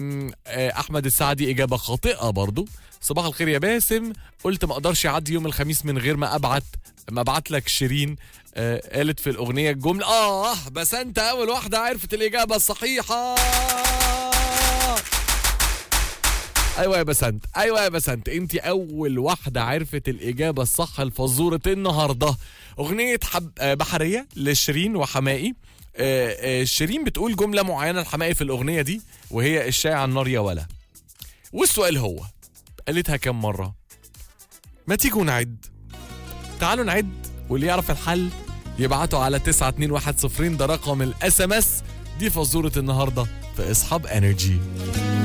آه، احمد السعدي اجابه خاطئه برضو صباح الخير يا باسم قلت ما اقدرش اعدي يوم الخميس من غير ما ابعت ما ابعت لك شيرين آه قالت في الاغنيه الجمله اه بس انت اول واحده عرفت الاجابه الصحيحه ايوه يا بسنت ايوه يا بسنت انت اول واحده عرفت الاجابه الصح لفزوره النهارده اغنيه حب آه، بحريه لشيرين وحمائي آه، آه، شيرين بتقول جمله معينه لحمائي في الاغنيه دي وهي الشاي على النار يا ولا والسؤال هو قالتها كم مره ما تيجوا نعد تعالوا نعد واللي يعرف الحل يبعتوا على 921 ده رقم الاس ام اس دي فزوره النهارده في اصحاب انرجي